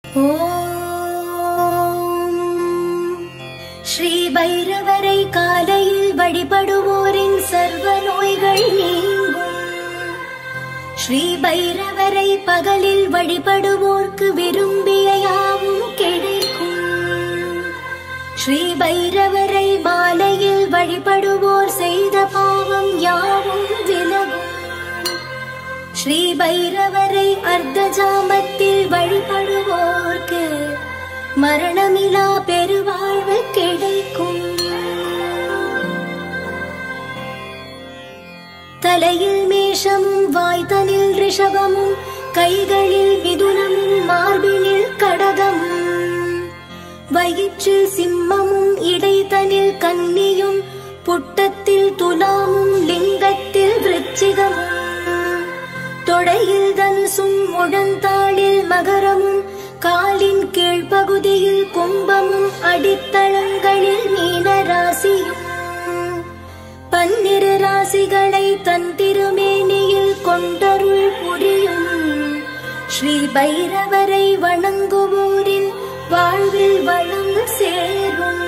ஓம் ஸ்ரீ பைரவரை காலையில் வழிபடுவோரின் சர்வ நோய்கள் நீங்கும் ஸ்ரீ பைரவரை பகலில் வழிபடுவோர்க்கு விரும்பிய யாவும் கிடைக்கும் ஸ்ரீ பைரவரை மாலையில் வழிபடுவோர் செய்த பாவம் யாவும் விலகும் ஸ்ரீ பைரவரை அர்த்த ஜாமத்தில் வழிபடுவோர்க்கு மரணமிலா பெருவாழ்வு கிடைக்கும் தலையில் மேஷமும் வாய்தனில் ரிஷபமும் கைகளில் மிதுனமும் மார்பினில் கடகமும் வயிற்றில் சிம்மமும் இடைத்தனில் கன்னியும் புட்டத்தில் துலாமும் லிங்கத்தில் விருச்சிகமும் தொடையில் தனுசும் முழந்தாளில் மகரமும் காலின் கீழ்ப்பகுதியில் கும்பமும் அடித்தளங்களில் மீன ராசியும் பன்னிரு ராசிகளை தன் திருமேனியில் கொண்டருள் புரியும் ஸ்ரீ பைரவரை வணங்குவோரின் வாழ்வில் வளம் சேரும்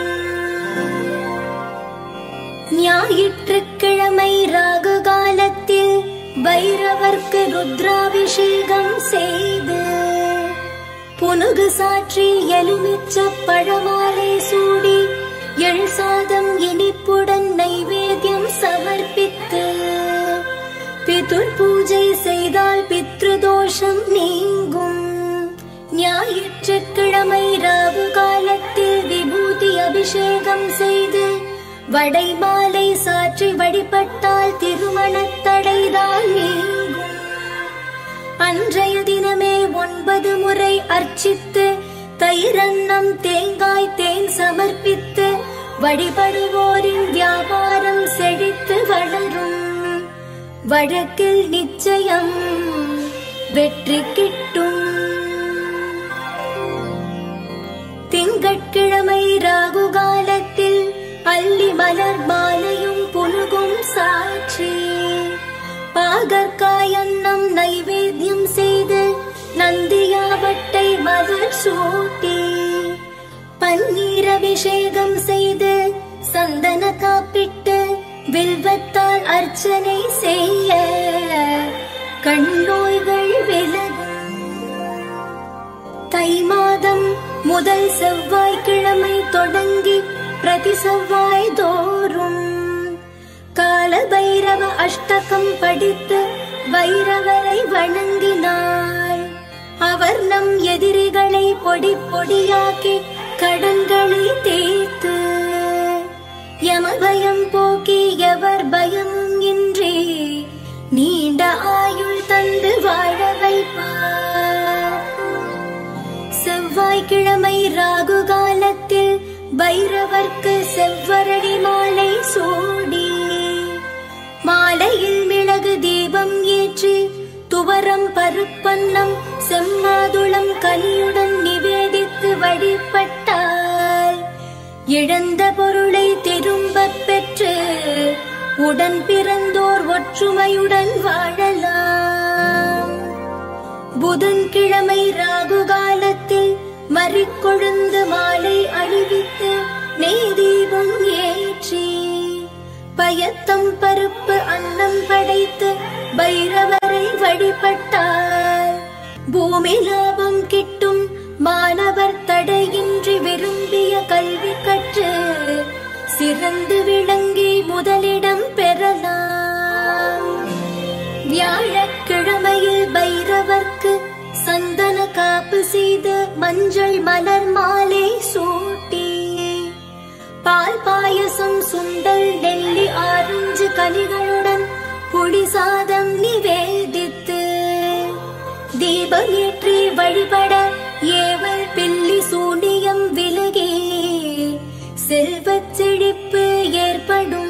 ஞாயிற்றுக்கிழமை ராகு காலத்தில் பைரவர்க்கு ருத்ராபிஷேகம் செய்து புனுகு சாற்றி எலுமிச்ச பழமாலை சூடி எள் சாதம் இனிப்புடன் நைவேத்தியம் சமர்ப்பித்து பிதுர் பூஜை செய்தால் பித்ருதோஷம் நீங்கும் ஞாயிற்றுக்கிழமை ராகு காலத்தில் விபூதி அபிஷேகம் செய்து வடை மாலை சாற்றி வழிபட்டால் திருமணத் தடைதான் நீங்கும் அன்றைய தினமே ஒன்பது முறை அர்ச்சித்து தயிரன்னம் தேங்காய் தேன் சமர்ப்பித்து வழிபடுவோரின் வியாபாரம் செழித்து வளரும் வழக்கில் நிச்சயம் வெற்றி கிட்டும் திங்கட்கிழமை ராகு காலத்தில் அல்லி மலர் மாலையும் புனுகும் சாட்சி பாகற்காயன்னம் நைவேத்தியம் செய்து நந்தியாவட்டை மலர் சூட்டி பன்னீர் அபிஷேகம் செய்து சந்தன காப்பிட்டு வில்வத்தால் அர்ச்சனை செய்ய கண்ணோய்கள் விலகும் தை மாதம் முதல் செவ்வாய்க்கிழமை தொடங்கி பிரதி செவ்வாய் தோறும் கால பைரவ அஷ்டகம் படித்து பைரவரை வணங்கினாள் அவர் நம் எதிரிகளை பொடி பொடியாக்கி கடன்களை தீர்த்து யமபயம் போக்கி எவர் பயமும் இன்றி நீண்ட ஆயுள் தந்து வாழ வைப்பார் செவ்வாய்க்கிழமை ராகு காலத்தில் பைரவர்க்கு செவ்வரடி மாலை சூடி மாலையில் மிளகு தீபம் ஏற்றி துவரம் பருப்பன்னம் செம்மாதுளம் கனியுடன் நிவேதித்து வழிபட்டால் இழந்த பொருளை திரும்பப் பெற்று உடன் பிறந்தோர் ஒற்றுமையுடன் வாழலாம் புதன்கிழமை ராகு காலத்தில் மறிக்கொழுந்து மாலை அணிவித்து நெய் தீபம் ஏற்றி பயத்தம் பருப்பு அன்னம் படைத்து பைரவரை வழிபட்டார் பூமி லாபம் கிட்டும் மாணவர் தடையின்றி விரும்பிய கல்வி கற்று சிறந்து விளங்கி முதலிடம் பெறலாம் வியாழக்கிழமையில் பைரவர்க்கு சந்தன காப்பு செய்து மஞ்சள் மலர் மாலை சூட்டி பால் பாயசம் சுண்டல் நெல்லி ஆரஞ்சு கனிகளுடன் புளி சாதம் நிவேதித்து தீபம் ஏற்றி வழிபட ஏவல் பில்லி சூனியம் விலகி செல்வச் செழிப்பு ஏற்படும்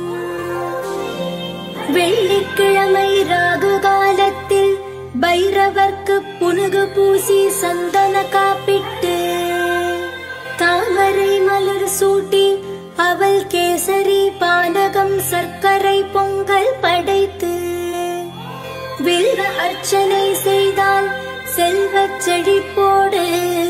வெள்ளிக்கிழமை ராகு காலத்தில் பைரவர்க்கு புனுகு பூசி சந்தன காப்பிட்டு தாமரை மலர் சூட்டி அவள் கேசரி பானகம் சர்க்கரை பொங்கல் படைத்து வில்வ அர்ச்சனை செய்தால் செல்வச் செழிப்போடு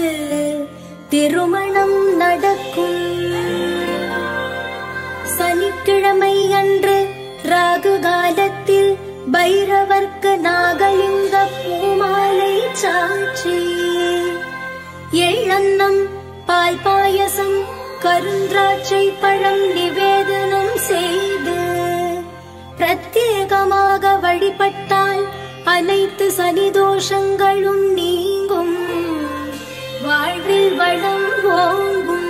பைரவர்க்கு நாகலிங்க பூமாலை சாட்சி எள்ளன்னம் பால் பாயசம் கருந்திராட்சை பழம் நிவேதனம் செய்து பிரத்யேகமாக வழிபட்டால் அனைத்து சனிதோஷங்களும் நீங்கும் வாழ்வில் வளம் ஓங்கும்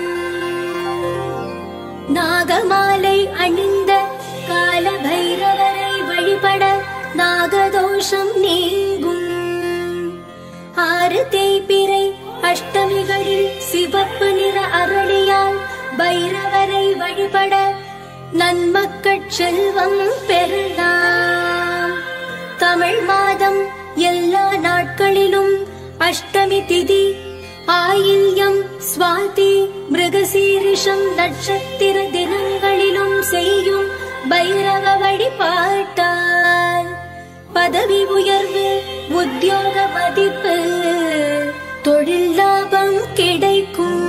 நாகமாலை அணிந்த கால பைரவரை வழிபட நாகதோஷம் நீங்கும் ஆறு தேய்பிறை அஷ்டமிகளில் சிவப்பு நிற அரளியால் பைரவரை வழிபட நன்மக்கட் செல்வம் பெறலாம் தமிழ் மாதம் எல்லா நாட்களிலும் அஷ்டமி திதி ஆயில்யம் சுவாதி மிருகசீரிஷம் நட்சத்திர தினங்களிலும் செய்யும் பைரவ வழிபாட்டால் பதவி உயர்வு உத்தியோக மதிப்பு தொழில் லாபம் கிடைக்கும்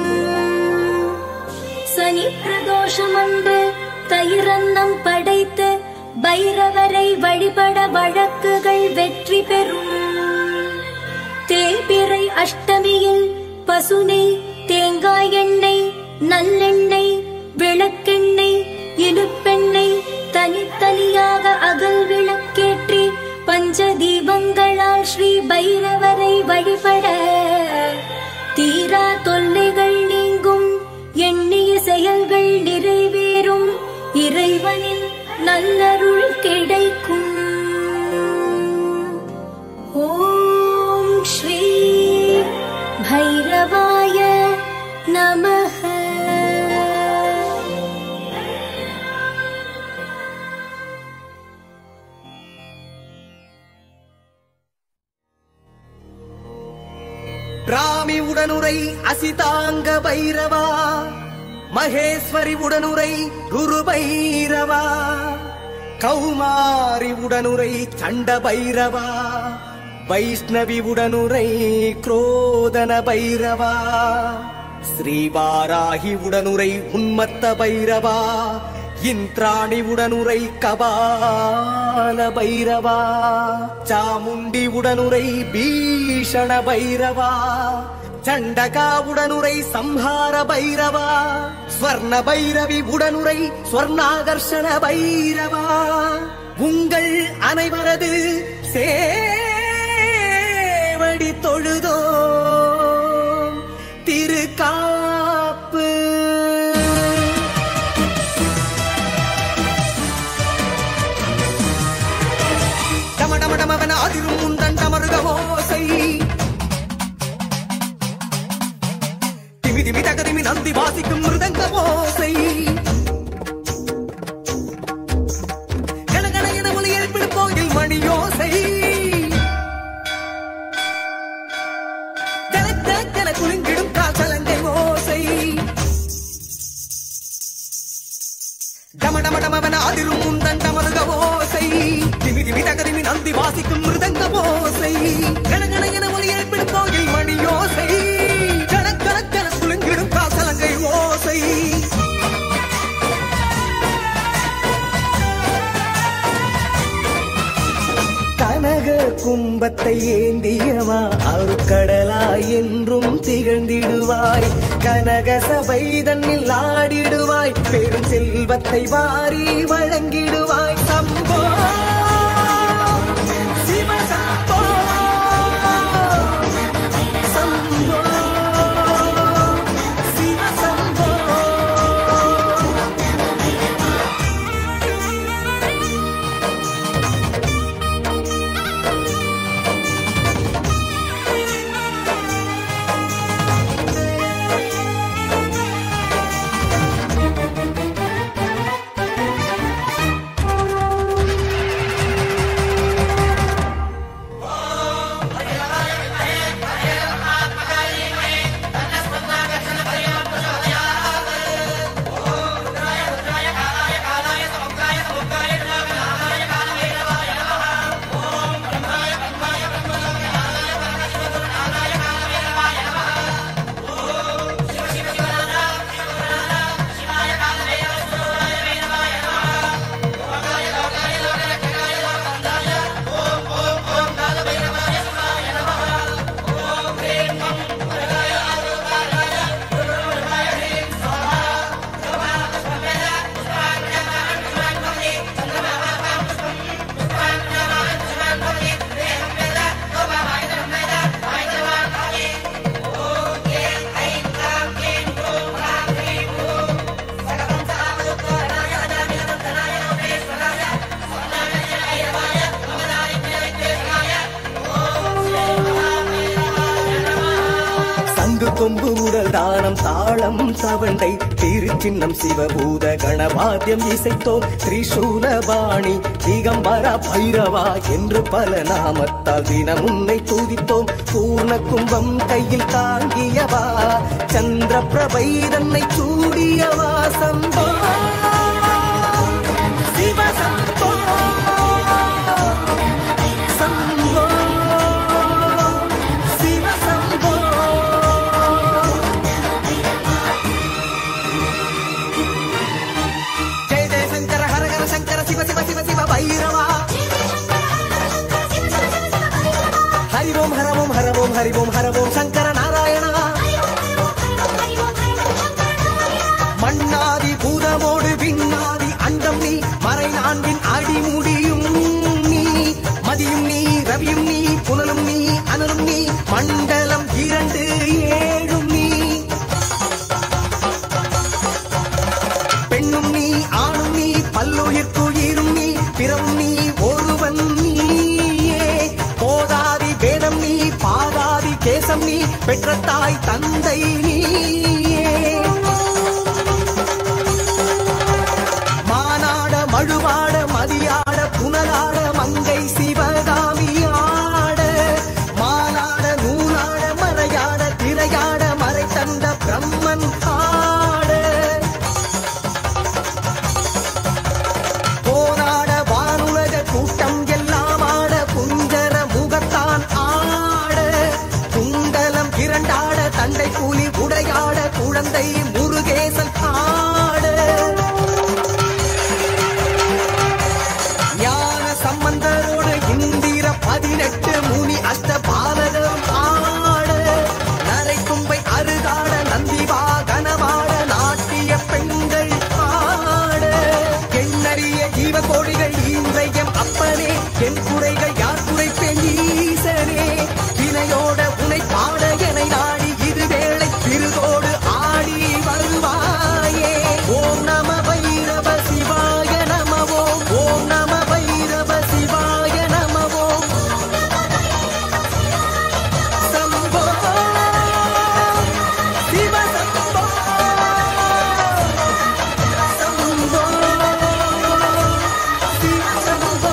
சனி பிரதோஷம் அன்று தயிரன்னம் படைத்து பைரவரை வழிபட வழக்குகள் வெற்றி பெறும் தேய்பிறை அஷ்டமியில் பசுனை தேங்காய் எண்ணெய் நல்லெண்ணெய் விளக்கெண்ணெய் இழுப்பெண்ணெய் தனித்தனியாக அகல் விளக்கேற்றி பஞ்ச தீபங்களால் ஸ்ரீ பைரவரை வழிபட தீரா தொல்லைகள் நீங்கும் எண்ணிய செயல்கள் நிறைவேறும் இறைவனின் நல்லருள் கிடைக்கும் ஓம் ஸ்ரீ பைரவாய நமः ராமி உடனுரை அசிதாங்க பைரவா மகேஸ்வரி உடனுரை குரு பைரவா கௌமாரி உடனுரை சண்ட பைரவா வைஷ்ணவி உடனுரை குரோதன பைரவா ஸ்ரீவாராகி உடனுரை உன்மத்த பைரவா இந்திராணி உடனுரை கபால பைரவா சாமுண்டி உடனுரை பீஷண பைரவா சண்டகா உடனுரை சம்ஹார பைரவா ஸ்வர்ண பைரவி உடனுரை ஸ்வர்ணாகர்ஷண பைரவா உங்கள் அனைவரது சேவடி தொழுதோ திருக்காப்பு டமடமடமவன அதிரும் முந்தன் டமருக ஓசை திமி திமி தகதிமி நந்தி வாசிக்கும் மிருதங்க ஓசை கணகண என ஒலி எழுப்பிடும் கோயில் மணியோசை கலத்த கல குலுங்கிடும் காசலங்கை ஓசை டமடமடமவன அதிரும் முந்தன் டமருக ஓசை திமி திமி தகதிமி நந்தி வாசிக்கும் மிருதங்க ஓசை கணகண என ஒலி எழுப்பிடும் கோயில் மணியோசை கணக்கணக்கன குலுங்கிடும் காசலங்கை ஓசை கனக கும்பத்தை ஏந்தியவா அருக்கடலாய் என்றும் திகழ்ந்திடுவாய் கனக சபை தன்னில் ஆடிடுவாய் பெரும் செல்வத்தை வாரி வழங்கிடுவாய் சம்போ சிவ சம்போ சம்போ சிவ சம்போ சங்கு கொம்பு உடல் தானம் தாளம் தவண்டை திருச்சின்னம் சிவபூத கணவாத்தியம் இசைத்தோம் திரிசூலபாணி திகம்பர பைரவா என்று பல நாமத்தால் தினம் உன்னை துதித்தோம் பூர்ண கும்பம் கையில் தாங்கியவா சந்திர பிரபை தன்னை சூடியவா சம்பா சிவசம்போ சம்போ சிவசம்போ ஜெய ஜெய சங்கர ஹர ஹர சங்கர சிவ சிவ சிவ சிவ பைரவா ஹரி ஓம் ஹர ஓம் ஹர ஓம் ஹரி ஓம் ஹர ஓம் சங்கர நாராயணா மண்ணாதி பூதமோடு விண்ணாதி அண்டம் நீ மறை நான்கின் அடிமுடியும் நீ மதியும் நீ ரவியும் நீ புனலும் நீ அனலும் நீ மண்டலம் இரண்டு ஏழும் நீ பெண்ணும் நீ ஆணும் நீ பல்லுயிர்க்குயிரும் நீ பிறவும் நீ ஒருவன் நீயே போதாதி வேதம் நீ பாதாதி கேசம் நீ பெற்ற தாய் தந்தை நீயே மானாட மழுவாட மதியாட புனலாட மங்கை சிவகாமியாட மானாட நூலாட மறையாட திரையாட மறை தந்த பிரம்மன் ஆட போராட வானுலக கூட்டம் எல்லாம் ஆட குஞ்சர முகத்தான் ஆட குண்டலம் இரண்டாட தண்டை கூலி உடையாட குழந்தை முருகேசன் ஆட ஞான சம்பந்தரோடு இந்திர பதினெட்டு முனி அஷ்ட பாலகரும் ஆட நரைக்கும்பை அருகாட நந்தி வாகனமாட நாட்டிய பெண்கள் ஆட எண்ணறிய ஜீவ கோடிகள் ஈன்றையம் அப்பனே என் குறைகள் யார் குறைப்பேன் ஈசனே வினையோட உனை பாட என நாடி இது வேளை திருதோடு ஆடி வருவாயே ஓம் நம பைரவ சிவாய நமவோ ஓம் நம பைரவ சிவாய நமவோ சம்போ சிவ சம்போ சம்போ சிவ சம்போ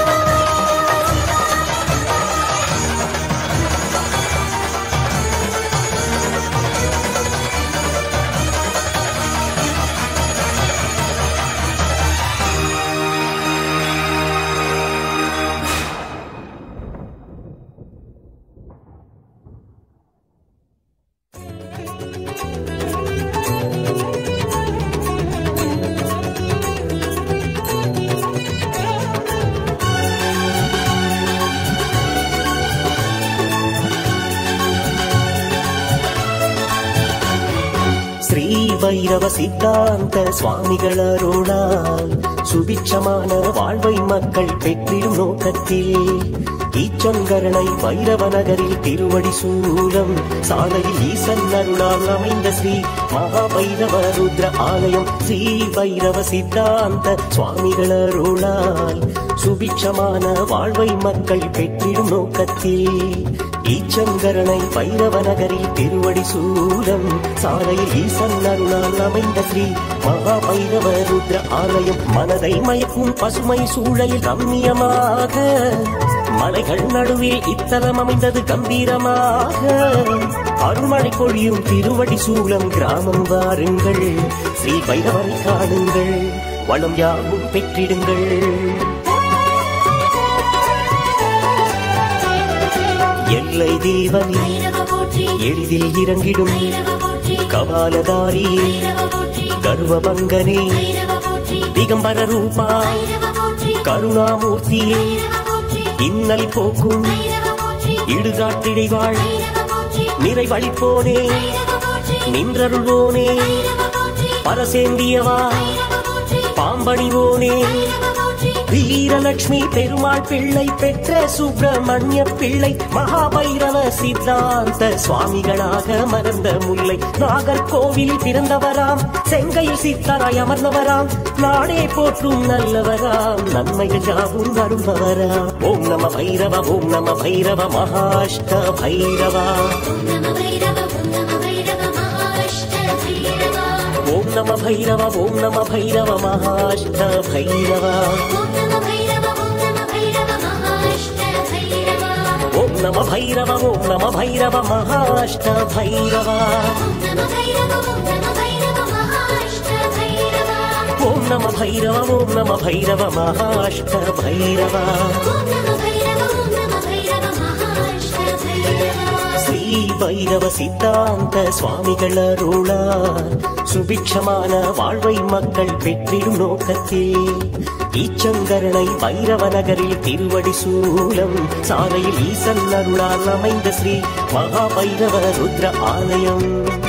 ஸ்ரீ பைரவ சித்தாந்த சுவாமிகள் அருளால் சுபிட்சமான வாழ்வை மக்கள் பெற்றிடும் நோக்கத்தில் ஈச்சங்கரனை வைரவ நகரில் திருவடி சூலம் சாலையில் ஈசன் அருளால் அமைந்த ஸ்ரீ மகாபைரவ ருத்ர ஆலயம் ஸ்ரீ பைரவ சித்தாந்த சுவாமிகள் அருளால் சுபிட்சமான வாழ்வை மக்கள் பெற்றிடும் நோக்கத்தில் ஈச்சங்கரனை வைரவ நகரில் திருவடி சூலம் சாலையில் ஈசன் அருளால் அமைந்த ஸ்ரீ மகா பைரவ ருத்ர ஆலயம் மனதை மயக்கும் பசுமை சூழலில் ரம்மியமாக மலைகள் நடுவில் இத்தலம் அமைந்தது கம்பீரமாக அருள்மழை பொழியும் திருவடி சூலம் கிராமம் வாருங்கள் ஸ்ரீ பைரவரை காணுங்கள் வளம் யாவும் பெற்றிடுங்கள் எல்லை தேவனி பைரவ போற்றி எளிதில் இறங்கிடும் பைரவ போற்றி கபாலதாரி பைரவ போற்றி கர்வபங்கனே பைரவ போற்றி திகம்பர ரூபா பைரவ போற்றி கருணாமூர்த்தியே பைரவ போற்றி இன்னல் போக்கும் பைரவ போற்றி இடுகாட்டிடைவாழ் பைரவ போற்றி நிறைவழிப்போனே பைரவ போற்றி நின்றருள்வோனே பைரவ போற்றி பரசேந்தியவா பைரவ போற்றி பாம்பணிவோனே பைரவ போற்றி வீரலட்சுமி பெருமாள் பிள்ளை பெற்ற சுப்பிரமணிய பிள்ளை மகாபைரவ சித்தாந்த சுவாமிகளாக மறந்த முல்லை நாகர்கோவிலில் பிறந்தவராம் செங்கையில் சித்தராய் அமர்ந்தவராம் நாடே போற்றும் நல்லவராம் நன்மைகள் யாவும் வருபவராம் ஓம் நம பைரவ ஓம் நம பைரவ மகாஷ்ட பைரவா ஓம் நம பைரவ ஓம் நம நம பைரவ ஓம் நம பைரவ மகாஷ்ட பைரவ ஓம் நம பைரவ ஓம் நம பைரவ மகாஷ்ட பைரவ ஓம் நம பைரவ ஓம் நம பைரவ மகாஷ்ட பைரவ ஓம் நம பைரவ ஓம் நம பைரவ மகாஷ்ட பைரவ ஓம் நம பைரவ ஓம் நம பைரவ மகாஷ்ட பைரவ ஓம் நம பைரவ ஓம் நம பைரவ மகாஷ்ட பைரவ ஸ்ரீ பைரவ சித்தாந்த சுவாமிகள் அருளார் சுபிக்ஷமான வாழ்வை மக்கள் பெற்றிடும் நோக்கத்தில் ஈச்சங்கரனை பைரவ நகரில் திருவடி சூலம் சாலையில் ஈசன் அருளால் அமைந்த ஸ்ரீ மகா பைரவ ருத்ர ஆலயம்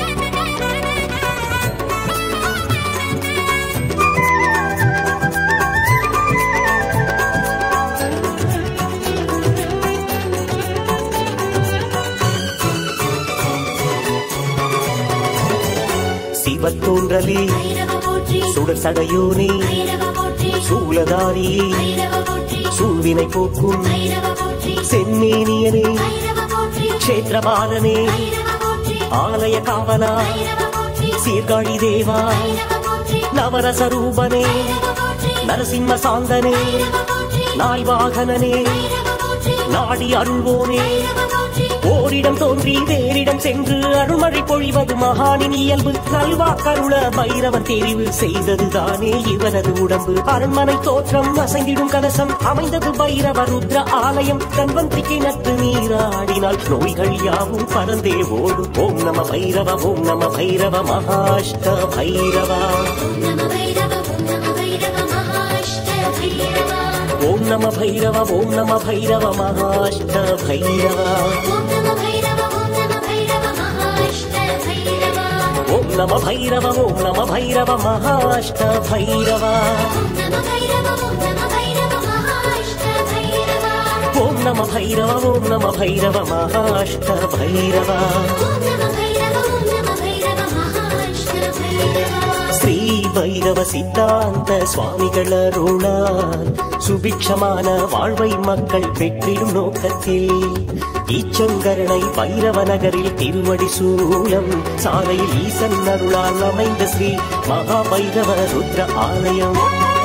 சிவத்தோன்றலே பைரவ போற்றி சுடர் சடையோனே பைரவ போற்றி சூலதாரி பைரவ போற்றி சூழ்வினை போக்கும் பைரவ போற்றி செம்மேனியனே பைரவ போற்றி க்ஷேத்திரபாலனே பைரவ போற்றி ஆலய காவலா பைரவ போற்றி சீர்காழி தேவா பைரவ போற்றி நவரசரூபனே பைரவ போற்றி நரசிம்ம சாந்தனே பைரவ போற்றி நால்வாகனனே பைரவ போற்றி நாடி அருள்வோனே பைரவ போற்றி ஓரிடம் தோன்றி வேறிடம் சென்று அருள்மழை பொழிவது மகானின் இயல்பு நல்வாக்கருள பைரவர் தெரிவு செய்ததுதானே இவரது உடம்பு அரண்மனை தோற்றம் அசைந்திடும் கலசம் அமைந்தது பைரவ ருத்ர ஆலயம் தன்வந்திரிக்கை நட்டு நீராடினால் நோய்கள் யாவும் பறந்தே ஓடும் ஓம் நம பைரவ ஓம் நம பைரவ மகாஷ்ட பைரவா ஓம் நம பைரவ ஓம் நம பைரவ மகாஷ்ட பைரவ ஓம் நம பைரவ ஓம் நம பைரவ மகாஷ்ட பைரவா ஓம் நம பைரவ ஓம் நம பைரவ மகாஷ்ட பைரவ ஓம் நம பைரவ ஓம் நம பைரவ மகாஷ்ட பைரவா ஓம் நம பைரவ ஓம் நம பைரவ மகாஷ்ட பைரவ ஓம் நம பைரவ ஓம் நம பைரவ மகாஷ்ட பைரவா ஓம் நம பைரவ ஓம் நம பைரவ மகாஷ்ட பைரவ ஸ்ரீ பைரவ சித்தாந்த சுவாமிகள் அருளால் சுபிக்ஷமான வாழ்வை மக்கள் பெற்றிடும் நோக்கத்தில் ஈச்சங்கரனை பைரவ நகரில் திருவடி சூலம் சாலையில் ஈசன் அருளால் அமைந்த ஸ்ரீ மகா பைரவ ருத்ர ஆலயம்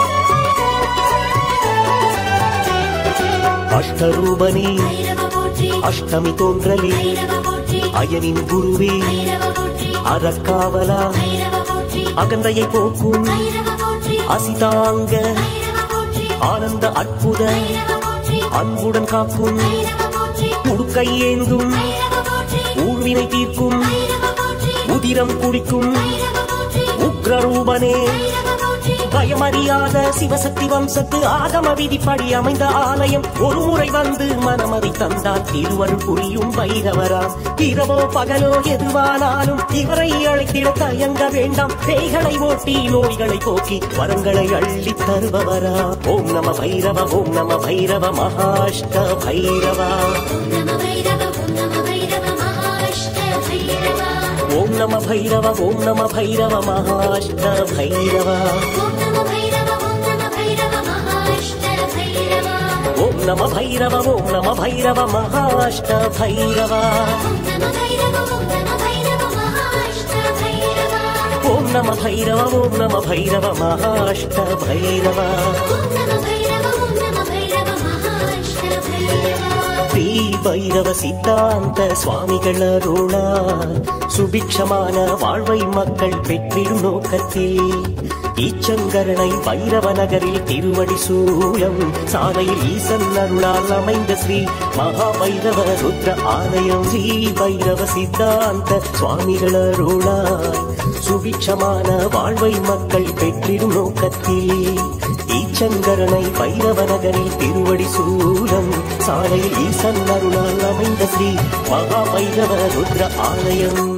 அஷ்டரூபனே பைரவ போற்றி அஷ்டமி தோன்றலே பைரவ போற்றி அயனின் குருவே பைரவ போற்றி அறக்காவலா பைரவ போற்றி அகந்தையை போக்கும் பைரவ போற்றி அசிதாங்க பைரவ போற்றி ஆனந்த அற்புத பைரவ போற்றி அன்புடன் காக்கும் பைரவ போற்றி உடுக்கை ஏந்தும் பைரவ போற்றி ஊழ்வினை தீர்க்கும் பைரவ போற்றி உதிரம் குடிக்கும் பைரவ போற்றி உக்ரரூபனே பைரவ போற்றி பயமறியாத சிவசக்தி வம்சத்து ஆகம விதிப்படி அமைந்த ஆலயம் ஒரு முறை வந்து மனமதை தந்தால் திருவருள் புரியும் பைரவராம் இரவோ பகலோ எதுவானாலும் இவரை அழைத்திட தயங்க வேண்டாம் பேய்களை ஓட்டி நோய்களை போக்கி வரங்களை அள்ளி தருபவரா ஓம் நம பைரவ ஓம் நம பைரவ மகாஷ்ட பைரவா ஓம் நம பைரவ ஓம் நம பைரவ மகாஷ்ட பைரவ ஓம் நம பைரவ ஓம் நம பைரவ மகாஷ்ட பைரவா ஓம் நம பைரவ ஓம் நம பைரவ மகாஷ்ட பைரவ ஓம் நம பைரவ ஓம் நம பைரவ மகாஷ்ட பைரவா ஓம் நம பைரவ ஓம் நம பைரவ மகாஷ்ட பைரவ ஓம் நம பைரவ ஓம் நம பைரவ மகாஷ்ட பைரவா ஓம் நம பைரவ ஓம் நம பைரவ மகாஷ்ட பைரவ ஸ்ரீ பைரவ சித்தாந்த சுவாமிகள் அருளால் சுபிக்ஷமான வாழ்வை மக்கள் பெற்றிடும் நோக்கத்தில் ஈச்சங்கரனை பைரவ நகரில் திருவடி சூலம் சாலையில் ஈசன் அருளால் அமைந்த ஸ்ரீ மகா பைரவ ருத்ர ஆலயம் ஸ்ரீ பைரவ சித்தாந்த சுவாமிகள் அருளால் சுபிக்ஷமான வாழ்வை மக்கள் பெற்றிடும் நோக்கத்தில் ஈச்சங்கரனை பைரவ நகரில் திருவடி சூலம் சாலையில் ஈசன் அருளால் அமைந்த ஸ்ரீ மகா பைரவ ருத்ர ஆலயம்